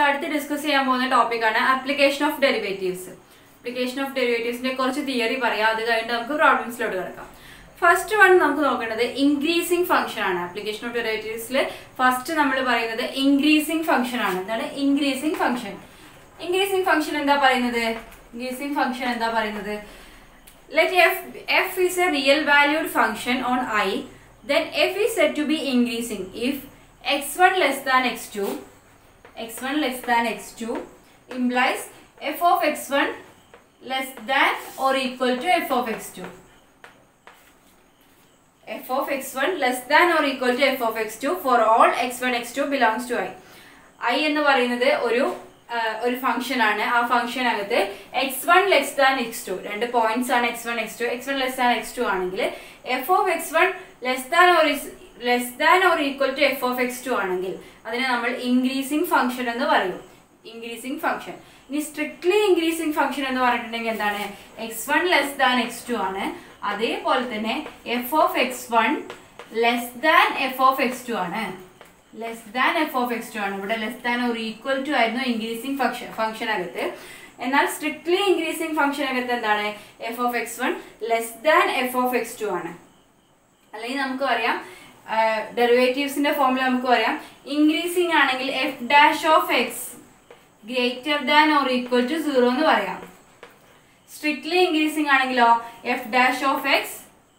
അടുത്ത് ഡിസ്കസ് ചെയ്യാൻ പോകുന്ന ടോപ്പിക്കാണ് application of derivatives application of ഡെറിവേറ്റീവ്സിന്റെ കുറച്ച് തിയറി പറയാം അത് കഴിഞ്ഞിട്ട് നമുക്ക് പ്രോബ്ലംസിലോട്ട് കിടക്കാം ഫസ്റ്റ് വൺ നമുക്ക് നോക്കേണ്ടത് ഇൻക്രീസിങ് ഫംഗ്ഷൻ ആണ് ആപ്ലിക്കേഷൻ ഓഫ് ഡെറിവേറ്റീവ്സിൽ ഫസ്റ്റ് നമ്മൾ പറയുന്നത് ഇൻക്രീസിങ് ഫംഗ്ഷൻ ആണ് എന്താണ് ഇൻക്രീസിങ് ഫംഗ്ഷൻ ഇൻക്രീസിങ് ഫംഗ്ഷൻ എന്താ പറയുന്നത് ഇൻക്രീസിങ് ഫംഗ്ഷൻ എന്താ പറയുന്നത് let f f is a real valued function on i then f is said to be increasing if x1 less than x2 x1 less than x2 implies f of x1 less than or equal to f of x2 f of x1 less than or equal to f of x2 for all x1 x2 belongs to i i എന്ന് പറയുന്നത് ഒരു ആ, ഒരു function ആണ് ആ ഫംഗ്ഷനകത്ത് x one less than x two രണ്ട് points ആണ് x one x two x one less than x two ആണെങ്കിൽ f of x one less than or less than or equal to f of x two ആണെങ്കിൽ അതിനെ നമ്മൾ increasing function എന്ന് പറയും increasing function ഇനി strictly increasing function എന്ന് പറഞ്ഞിട്ടുണ്ടെങ്കിൽ എന്താണ് x one less than x two ആണ് അതേപോലെ തന്നെ f of x one less than f of x two ആണ് less than f of x two ആണ് ഇവിടെ ലെസ് ദാൻ ഒരു ഈക്വൽ ടു ആയിരുന്നു ഇൻക്രീസിങ് ഫംഗ്ഷൻ ഫംഗ്ഷൻ അകത്ത് എന്നാൽ സ്ട്രിക്ട്ലി ഇൻക്രീസിങ് ഫംഗ്ഷൻ അകത്ത് എന്താണ് f of x one less than f of x two ആണ് അല്ലെങ്കിൽ നമുക്ക് പറയാം ഡെറിവേറ്റീവ്സിന്റെ ഫോമിൽ നമുക്ക് പറയാം ഇൻക്രീസിങ് ആണെങ്കിൽ f dash of x greater than or equal to zero എന്ന് പറയാം സ്ട്രിക്ട്ലി ഇൻക്രീസിങ് ആണെങ്കിലോ f dash of x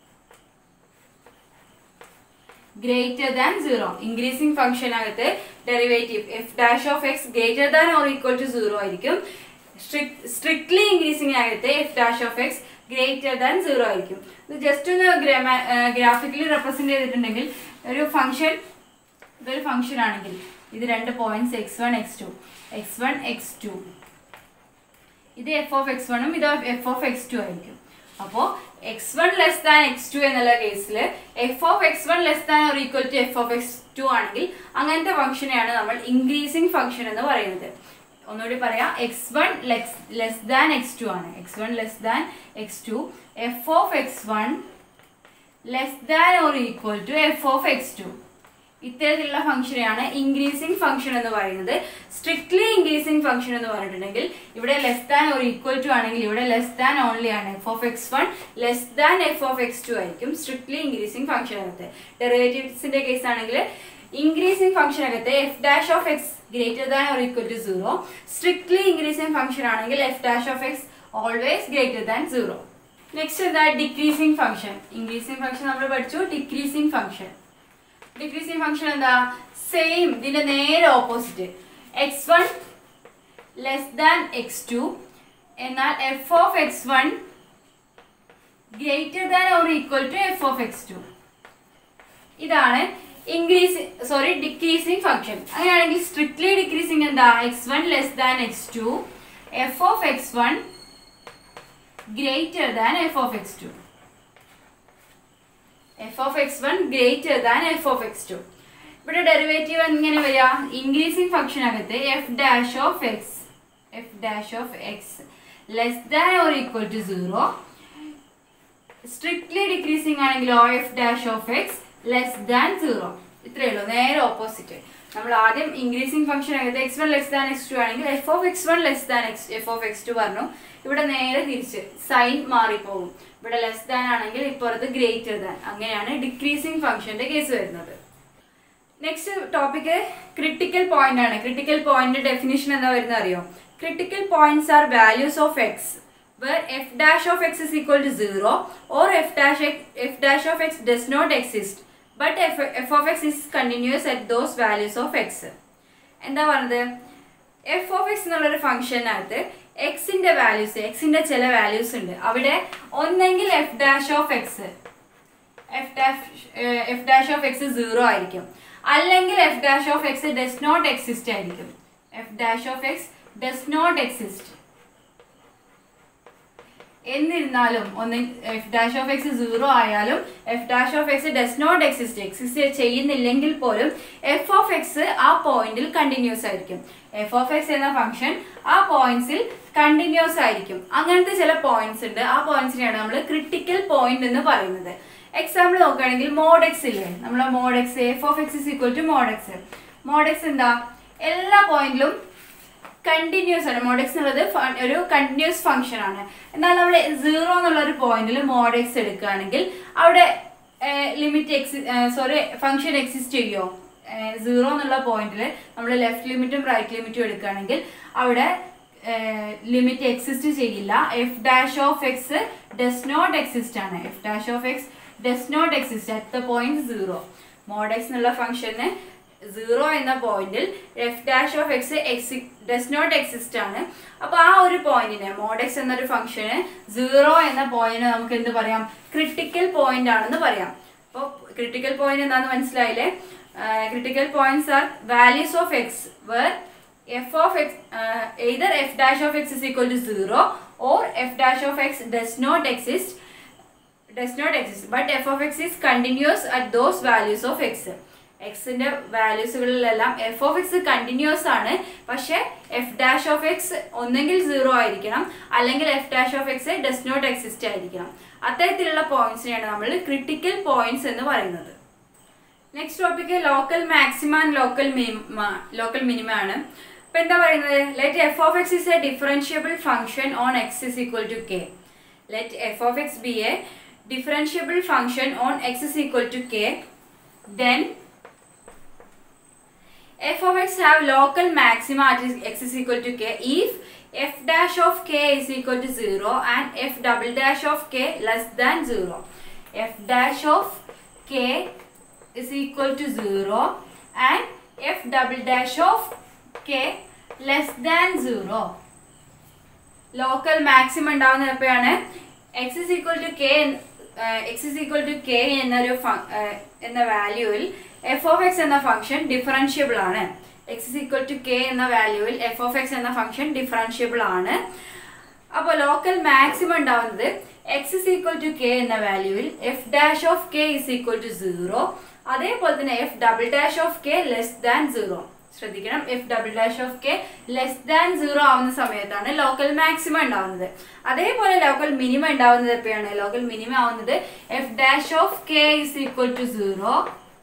greater than zero increasing function അകത്ത് derivative f dash of x greater than or equal to zero ആയിരിക്കും strictly increasing അകത്ത് f dash of x greater than zero ആയിരിക്കും ഇത് just ഒന്ന് graphically represent ചെയ്തിട്ടുണ്ടെങ്കിൽ ഒരു function ഇതൊരു function ആണെങ്കിൽ ഇത് രണ്ട് points x one x two x one x two ഇത് എഫ് ഓഫ് എക്സ് വണ്ണും ഇത് എഫ് ഓഫ് എക്സ് ടു ആയിരിക്കും അപ്പോൾ x one less than x two എന്നുള്ള കേസിൽ f of x one less than or equal to f of x two ആണെങ്കിൽ അങ്ങനത്തെ ഫംഗ്ഷനെയാണ് നമ്മൾ ഇൻക്രീസിങ് ഫംഗ്ഷൻ എന്ന് പറയുന്നത് ഒന്നുകൂടി പറയാം x one less less than x two ആണ് x one less than x two f of x one less than or equal to f of x two ഇത്തരത്തിലുള്ള ഫംഗ്ഷനെയാണ് ഇൻക്രീസിംഗ് ഫംഗ്ഷൻ എന്ന് പറയുന്നത് സ്ട്രിക്ട്ലി ഇൻക്രീസിംഗ് ഫംഗ്ഷൻ എന്ന് പറഞ്ഞിട്ടുണ്ടെങ്കിൽ ഇവിടെ less than ഒരു equal to ആണെങ്കിൽ ഇവിടെ ലെസ് ദാൻ ഓൺലി ആണ് f of x one less than f of x two ആയിരിക്കും സ്ട്രിക്ട്ലി ഇൻക്രീസിംഗ് ഫംഗ്ഷൻ അകത്ത് ഡെറിവേറ്റീവ്സിന്റെ കേസ് ആണെങ്കിൽ ഇൻക്രീസിംഗ് ഫംഗ്ഷൻ അകത്ത് f dash of x greater than or equal to zero strictly increasing function ആണെങ്കിൽ f dash of x always greater than zero next എന്താ decreasing function increasing function നമ്മൾ പഠിച്ചു decreasing function decreasing function എന്താ same ഇതിന്റെ നേരെ opposite x one less than x two എന്നാൽ f of x one greater than or equal to f of x two ഇതാണ് increase sorry decreasing function അങ്ങനെയാണെങ്കിൽ strictly decreasing എന്താ x one less than x two f of x one greater than f of x two f of x one greater than f of x two ഇവിടെ derivative എങ്ങനെ വരിക increasing function അകത്ത് f dash of x f dash of x less than or equal to zero strictly decreasing ആണെങ്കിലോ f dash of x less than zero ഇത്രയേ ഉള്ളൂ നേരെ opposite നമ്മൾ ആദ്യം ഇൻക്രീസിംഗ് ഫംഗ്ഷൻ അകത്ത് x one less than x two ആണെങ്കിൽ f of x one less than x f of x two പറഞ്ഞു ഇവിടെ നേരെ തിരിച്ച് സൈൻ മാറിപ്പോകും ഇവിടെ ലെസ് ദാൻ ആണെങ്കിൽ ഇപ്പുറത്ത് ഗ്രേറ്റർ ദാൻ അങ്ങനെയാണ് ഡിക്രീസിംഗ് ഫംഗ്ഷന്റെ കേസ് വരുന്നത് നെക്സ്റ്റ് ടോപ്പിക് ക്രിട്ടിക്കൽ പോയിന്റ് ആണ് ക്രിട്ടിക്കൽ പോയിന്റ് ഡെഫിനിഷൻ എന്താ വരുന്നത് അറിയോ critical points are values of x where f dash of x is equal to 0 or f dash x, f dash of x does not exist but f, f of x is continuous at those values of x എന്താ പറഞ്ഞത് F of x എന്നുള്ളൊരു ഫംഗ്ഷനകത്ത് എക്സിന്റെ values എക്സിന്റെ ചില values ഉണ്ട് അവിടെ ഒന്നെങ്കിൽ f dash of x f dash f dash of x zero ആയിരിക്കും അല്ലെങ്കിൽ f dash of x does not exist ആയിരിക്കും f dash of x does not exist എന്നിരുന്നാലും ഒന്ന് f dash of x zero ആയാലും f dash of x does not exist exist ചെയ്യുന്നില്ലെങ്കിൽ പോലും f of x ആ പോയിന്റിൽ കണ്ടിന്യൂസ് ആയിരിക്കും f of x എന്ന ഫംഗ്ഷൻ ആ പോയിന്റ്സിൽ കണ്ടിന്യൂസ് ആയിരിക്കും അങ്ങനത്തെ ചില പോയിന്റ്സ് ഉണ്ട് ആ പോയിന്റ്സിനെയാണ് നമ്മൾ ക്രിട്ടിക്കൽ പോയിന്റ് എന്ന് പറയുന്നത് എക്സാമ്പിൾ നോക്കുകയാണെങ്കിൽ മോഡെക്സ് ഇല്ലേ നമ്മളെ mod x f of x is equal to mod x mod x എന്താ എല്ലാ പോയിന്റിലും കണ്ടിന്യൂസ് ആണ് മോഡെക്സ് എന്നുള്ളത് ഫ- ഒരു കണ്ടിന്യൂസ് ഫംഗ്ഷൻ ആണ് എന്നാൽ നമ്മൾ സീറോ എന്നുള്ള ഒരു പോയിന്റിൽ മോഡെക്സ് എടുക്കുകയാണെങ്കിൽ അവിടെ ലിമിറ്റ് എക്സി സോറി ഫംഗ്ഷൻ എക്സിസ്റ്റ് ചെയ്യുമോ സീറോ എന്നുള്ള പോയിന്റിൽ നമ്മൾ ലെഫ്റ്റ് ലിമിറ്റും റൈറ്റ് ലിമിറ്റും എടുക്കുകയാണെങ്കിൽ അവിടെ ലിമിറ്റ് എക്സിസ്റ്റ് ചെയ്യില്ല f dash of x does not exist ആണ് f dash of x does not exist at the point zero mod x എന്നുള്ള ഫംഗ്ഷന് സീറോ എന്ന പോയിന്റിൽ എഫ് ഡാഷ് ഓഫ് എക്സ് എക്സി ഡസ് നോട്ട് എക്സിസ്റ്റ് ആണ് അപ്പൊ ആ ഒരു പോയിന്റിനെ മോഡെക്സ് എന്നൊരു ഫംഗ്ഷന് സീറോ എന്ന പോയിന്റിനെ നമുക്ക് എന്ത് പറയാം ക്രിട്ടിക്കൽ പോയിന്റ് ആണെന്ന് പറയാം അപ്പോൾ ക്രിട്ടിക്കൽ പോയിന്റ് എന്താണെന്ന് മനസ്സിലായില്ലേ critical points are values of x where f of x uh, either f dash of x is equal to 0 or f dash of x does not exist does not exist but f of x is continuous at those values of x എക്സിന്റെ വാല്യൂസുകളിലെല്ലാം f of x continuous ആണ് പക്ഷെ f dash of x ഒന്നെങ്കിൽ zero ആയിരിക്കണം അല്ലെങ്കിൽ f dash of x does not exist ആയിരിക്കണം അത്തരത്തിലുള്ള പോയിന്റ്സിനെയാണ് നമ്മൾ ക്രിട്ടിക്കൽ പോയിന്റ്സ് എന്ന് പറയുന്നത് next topic local maxima and local minima local minima ആണ് ഇപ്പൊ എന്താ പറയുന്നത് let f of x is a differentiable function on x is equal to k let f of x be a differentiable function on x is equal to k then f of x have local maxima at x is equal to k if f dash of k is equal to 0 and f double dash of k less than 0 f dash of k is equal to 0 and f double dash of k less than 0 local maximum ഉണ്ടാവുന്നത് എപ്പോഴാണ് x is equal to k x is equal to k എന്നൊരു ഫ- ഏർ എന്ന വാല്യൂവിൽ f of x എന്ന function differentiable ആണ് x is equal to k എന്ന വാല്യൂവിൽ എഫ് ഓഫ് എക്സ് എന്ന ഫംഗ്ഷൻ ഡിഫറൻഷ്യബിൾ ആണ് അപ്പോൾ ലോക്കൽ മാക്സിമം ഉണ്ടാവുന്നത് x is equal to k എന്ന വാല്യൂവിൽ f dash of k is equal to zero അതേപോലെ തന്നെ f double dash of k less than zero ശ്രദ്ധിക്കണം f double dash of k less than zero ആവുന്ന സമയത്താണ് local maximum ഉണ്ടാവുന്നത് അതേപോലെ local minimum ഉണ്ടാവുന്നത് എപ്പോഴാണ് ലോക്കൽ മിനിമം ആവുന്നത് f dash of k is equal to zero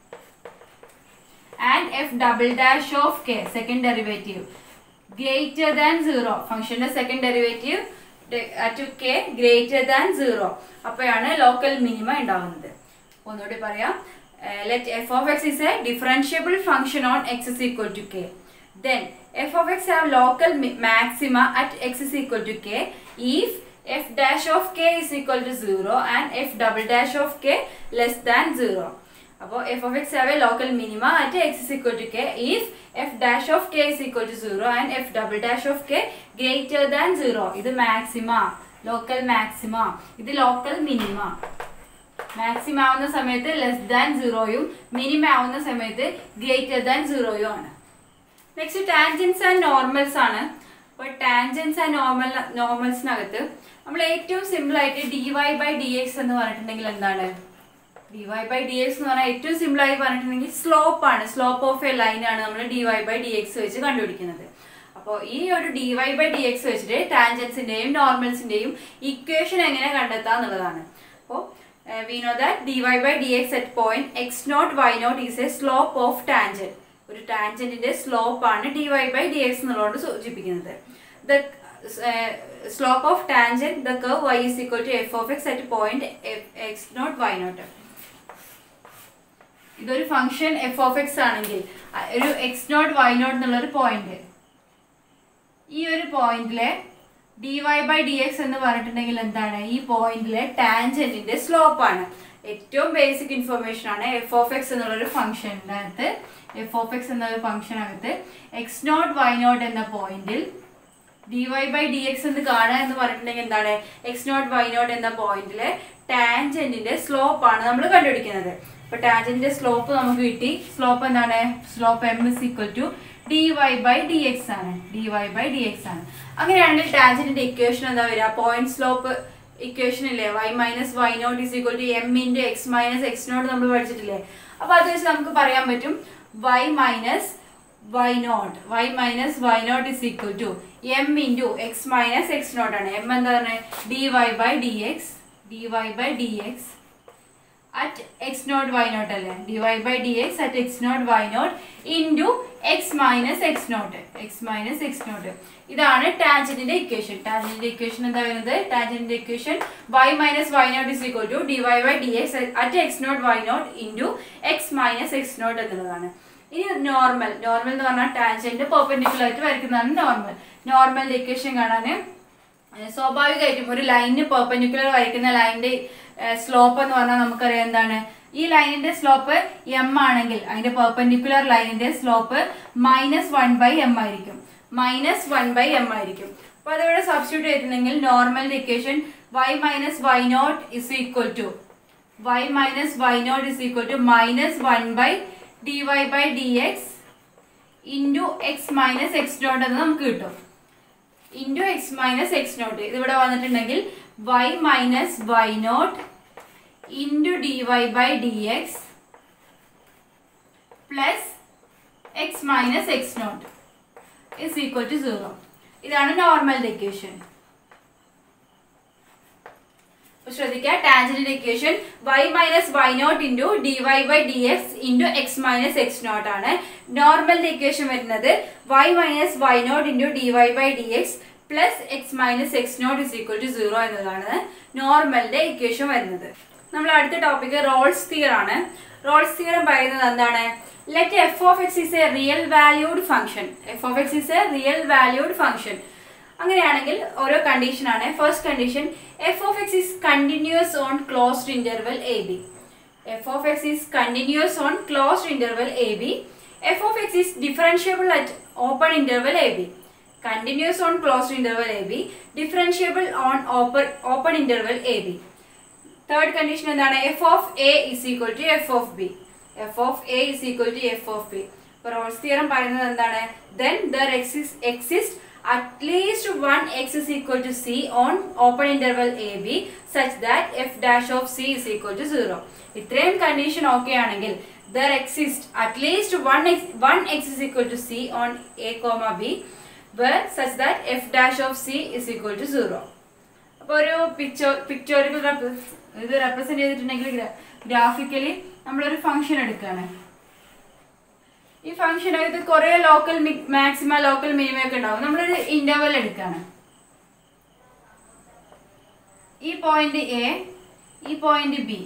and f double dash of k second derivative greater than zero ഫംഗ്ഷന്റെ second derivative to k greater than zero അപ്പോഴാണ് local minimum ഉണ്ടാവുന്നത് ഒന്നുകൂടി പറയാം let f of x is a differentiable function on x is equal to k then f of x have local maxima at x is equal to k if f dash of k is equal to 0 and f double dash of k less than 0 അപ്പോൾ f of x have a local minima at x is equal to k if f dash of k is equal to zero and f double dash of k greater than zero ഇത് maxima local maxima ഇത് local minima maximum ആവുന്ന സമയത്ത് less than സീറോയും minimum ആവുന്ന സമയത്ത് greater than സീറോയും ആണ് next tangents and normals ആണ് അപ്പോൾ tangents and normal നോർമൽസിനകത്ത് നമ്മൾ ഏറ്റവും സിമ്പിൾ ആയിട്ട് d y by d x എന്ന് പറഞ്ഞിട്ടുണ്ടെങ്കിൽ എന്താണ് d y by d x എന്ന് പറഞ്ഞാൽ ഏറ്റവും സിമ്പിൾ ആയി പറഞ്ഞിട്ടുണ്ടെങ്കിൽ സ്ലോപ്പ് ആണ് സ്ലോപ്പ് ഓഫ് എ ലൈൻ ആണ് നമ്മൾ d y by d x വെച്ച് കണ്ടുപിടിക്കുന്നത് അപ്പോൾ ഈ ഒരു d y by d x വെച്ചിട്ട് ടാൻജൻസിന്റെയും നോർമൽസിന്റെയും ഇക്വേഷൻ എങ്ങനെ കണ്ടെത്താം എന്നുള്ളതാണ് അപ്പോൾ we know that d y by d x at point x naught y naught is a slope of tangent ഒരു ടാൻജന്റിന്റെ സ്ലോപ്പ് ആണ് d y by d x എന്നുള്ളതുകൊണ്ട് സൂചിപ്പിക്കുന്നത് the slope of tangent the curve y is equal to f of X at point x naught y naught ഇതൊരു function f of x ആണെങ്കിൽ അ, ഒരു X naught y not എന്നുള്ള ഒരു point ഈ ഒരു പോയിന്റിലെ d y by d x എന്ന് പറഞ്ഞിട്ടുണ്ടെങ്കിൽ എന്താണ് ഈ പോയിന്റിലെ ടാൻജന്റിന്റെ സ്ലോപ്പ് ആണ് ഏറ്റവും ബേസിക് ഇൻഫർമേഷൻ ആണ് എഫ് ഓഫ് എക്സ് എന്നുള്ളൊരു ഫംഗ്ഷൻ്റെ അകത്ത് എഫ് ഓഫ് എക്സ് എന്നൊരു ഫംഗ്ഷനകത്ത് എക്സ് നോട്ട് വൈ നോട്ട് എന്ന പോയിന്റിൽ d y by d x എന്ന് കാണുക എന്ന് പറഞ്ഞിട്ടുണ്ടെങ്കിൽ എന്താണ് എക്സ് നോട്ട് വൈ നോട്ട് എന്ന പോയിന്റിലെ ടാൻജന്റിന്റെ സ്ലോപ്പ് ആണ് നമ്മൾ കണ്ടുപിടിക്കുന്നത് അപ്പൊ ടാൻജന്റിന്റെ സ്ലോപ്പ് നമുക്ക് കിട്ടി സ്ലോപ്പ് എന്താണ് slope m is equal to d y by d x ആണ് d y by d x ആണ് അങ്ങനെയാണെങ്കിൽ ടാൻജന്റിന്റെ ഇക്വേഷൻ എന്താ വരിക പോയിന്റ് സ്ലോപ്പ് ഇക്വേഷൻ ഇല്ലേ y minus y naught is equal to m into x minus x naught നമ്മൾ പഠിച്ചിട്ടില്ലേ അപ്പൊ അത് വെച്ച് നമുക്ക് പറയാൻ പറ്റും y minus y naught y minus y naught is equal to m into x minus x naught ആണ് എം എന്താ പറഞ്ഞത് d y by d x d y by d x at x naught y naught അല്ലേ d y by d x at x naught y naught into x minus x naught x minus x naught ഇതാണ് ടാൻജന്റിന്റെ equation ടാൻജന്റിന്റെ equation എന്താ വരുന്നത് ടാൻജന്റിന്റെ equation y minus y naught is equal to d y by d x at x naught y naught into x minus x naught എന്നുള്ളതാണ് ഇനി normal normal എന്ന് പറഞ്ഞാൽ ടാൻജന്റ് പെർപെൻഡിക്കുലർ ആയിട്ട് വരയ്ക്കുന്നതാണ് നോർമൽ നോർമൽ ഇക്വേഷൻ കാണാൻ ഏഹ് സ്വാഭാവികമായിട്ടും ഒരു ലൈനിന് പെർപെൻഡിക്കുലർ വരയ്ക്കുന്ന ലൈനിന്റെ സ്ലോപ്പ് എന്ന് പറഞ്ഞാൽ നമുക്കറിയാം എന്താണ് ഈ ലൈനിന്റെ സ്ലോപ്പ് എം ആണെങ്കിൽ അതിന്റെ പെർപെൻഡിക്കുലർ ലൈനിന്റെ slope minus one by m ആയിരിക്കും മൈനസ് വൺ ബൈ എം ആയിരിക്കും അപ്പൊ അതിവിടെ സബ്സ്റ്റിറ്റ്യൂട്ട് ചെയ്തിട്ടുണ്ടെങ്കിൽ normal equation y minus y naught is equal to y minus y naught is equal to minus one by d y by d x into x minus x naught എന്ന് നമുക്ക് കിട്ടും into x minus x naught ഇതിവിടെ വന്നിട്ടുണ്ടെങ്കിൽ y minus y naught into d y by d x plus x minus x naught is equal to zero ഇതാണ് normal equation ശ്രദ്ധിക്കുക tangent equation y minus y naught into d y by d x into x minus x naught ആണ് normal equation വരുന്നത് y minus y naught into d y by d x plus x minus x naught is equal to zero എന്നതാണ് നോർമലിന്റെ equation വരുന്നത് നമ്മൾ അടുത്ത topic Rolls തിയർ ആണ് Rolls theorem പറയുന്നത് എന്താണ് let f of x is a real valued function f of x is a real valued function അങ്ങനെയാണെങ്കിൽ ഓരോ കണ്ടീഷൻ ആണ് first condition f of x is continuous on closed interval a b f of x is continuous on closed interval a b f of x is differentiable at open interval a b continuous on closed interval a b differentiable on open open interval a B third condition എന്താണ് f of a is equal to f of b f of a is equal to f of b ഇപ്പോൾ Rolle's theorem പറയുന്നത് എന്താണ് then there exist exist at least one x is equal to c on open interval a b such that f dash of c is equal to 0 ഇത്രയും condition okay ആണെങ്കിൽ there exist at least one x one x is equal to c on a comma b where such that f dash of c is equal to zero അപ്പോൾ ഒരു picture pictorial ഇത് represent ചെയ്തിട്ടുണ്ടെങ്കിൽ graphically നമ്മളൊരു function എടുക്കുകയാണ് ഈ function ഇത് കുറെ local maxima local minimum ഒക്കെ ഉണ്ടാവും നമ്മളൊരു ഇന്റർവൽ എടുക്കാണ് ഈ പോയിന്റ് എ ഈ പോയിന്റ് ബി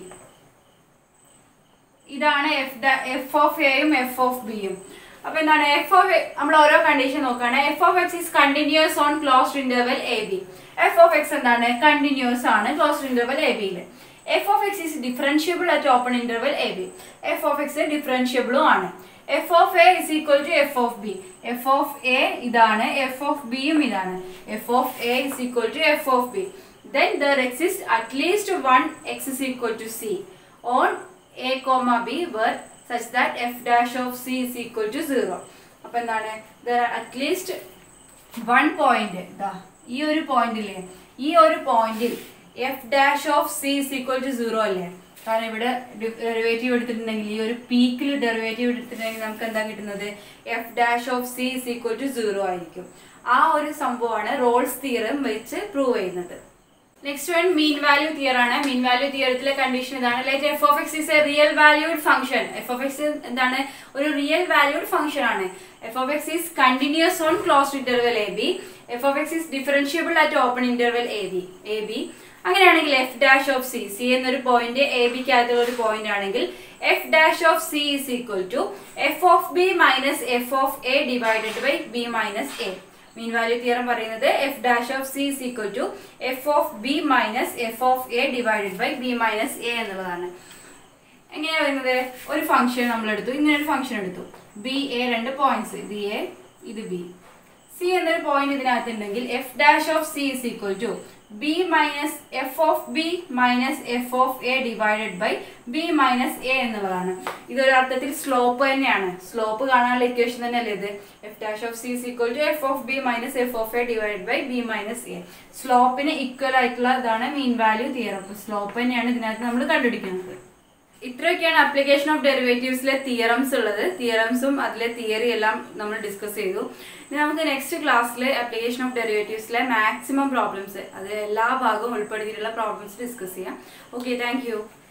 ഇതാണ് എഫ് എഫ് ഓഫ് എയും എഫ് ഓഫ് ബിയും അപ്പൊ എന്താണ് എഫ് ഓഫ് നമ്മൾ ഓരോ കണ്ടീഷൻ നോക്കുകയാണ് f of x is continuous on closed interval a b f of x എന്താണ് കണ്ടിന്യൂസ് ആണ് ക്ലോസ്ഡ് ഇന്റർവൽ എ ബിയിൽ f of x is differentiable at open interval a b f of x ഡിഫറൻഷ്യബിളും ആണ് f of a is equal to f of b f of a ഇതാണ് f of ബിയും ഇതാണ് f of a is equal to f of b then there exist at least one x is equal to c on a comma b where such that f dash of c is equal to zero അപ്പൊ എന്താണ് there at least one point ഇതാ ഈ ഒരു പോയിന്റില്ലേ ഈ ഒരു പോയിന്റിൽ f dash of c is equal to zero അല്ലേ കാരണം ഇവിടെ ഡെറിവേറ്റീവ് എടുത്തിട്ടുണ്ടെങ്കിൽ ഈ ഒരു പീക്കിൽ ഡെറിവേറ്റീവ് എടുത്തിട്ടുണ്ടെങ്കിൽ നമുക്ക് എന്താ കിട്ടുന്നത് f dash of c is equal to zero ആയിരിക്കും ആ ഒരു സംഭവമാണ് റോൾസ് തിയറം വെച്ച് പ്രൂവ് ചെയ്യുന്നത് next one mean value theorem ആണ് മീൻ വാല്യൂ തിയറത്തിലെ കണ്ടീഷൻ ഇതാണ് let f of x is a real valued function f of x എന്താണ് ഒരു റിയൽ വാല്യൂഡ് ഫംഗ്ഷൻ ആണ് f of x is continuous on closed interval a b f of x is differentiable at open interval a B A b അങ്ങനെയാണെങ്കിൽ f dash of c c എന്നൊരു point a ബിക്കകത്തുള്ള ഒരു point ആണെങ്കിൽ f dash of c is equal to f of b minus f of a divided by b minus a mean value theorem പറയുന്നത് f dash of c is equal to f of b minus f of a divided by b minus a എന്നുള്ളതാണ് എങ്ങനെയാ വരുന്നത് ഒരു function നമ്മൾ എടുത്തു ഇങ്ങനെ ഒരു function എടുത്തു ബി എ രണ്ട് പോയിന്റ്സ് ഇത് എ ഇത് ബി സി എന്നൊരു പോയിന്റ് ഇതിനകത്ത് ഉണ്ടെങ്കിൽ f dash of c is equal to b minus f of b minus f of a divided by b minus a എന്നുള്ളതാണ് ഇതൊരു അർത്ഥത്തിൽ സ്ലോപ്പ് തന്നെയാണ് സ്ലോപ്പ് കാണാനുള്ള ഇക്വേഷൻ തന്നെയല്ലേ ഇത് f dash of c is equal to f of b minus f of a divide by b minus a സ്ലോപ്പിന് equal ആയിട്ടുള്ള ഇതാണ് മീൻ വാല്യൂ തിയറം അപ്പോൾ സ്ലോപ്പ് തന്നെയാണ് ഇതിനകത്ത് നമ്മൾ കണ്ടുപിടിക്കുന്നത് ഇത്രയൊക്കെയാണ് അപ്ലിക്കേഷൻ ഓഫ് ഡെറിവേറ്റീവ്സിലെ തിയറംസ് ഉള്ളത് തിയറംസും അതിലെ തിയറി എല്ലാം നമ്മൾ ഡിസ്കസ് ചെയ്തു ഇനി നമുക്ക് നെക്സ്റ്റ് ക്ലാസ്സിലെ അപ്ലിക്കേഷൻ ഓഫ് ഡെറിവേറ്റീവ്സിലെ മാക്സിമം പ്രോബ്ലംസ് അത് എല്ലാ ഭാഗവും ഉൾപ്പെടുത്തിയിട്ടുള്ള പ്രോബ്ലംസ് ഡിസ്കസ് ചെയ്യാം ഓക്കെ താങ്ക്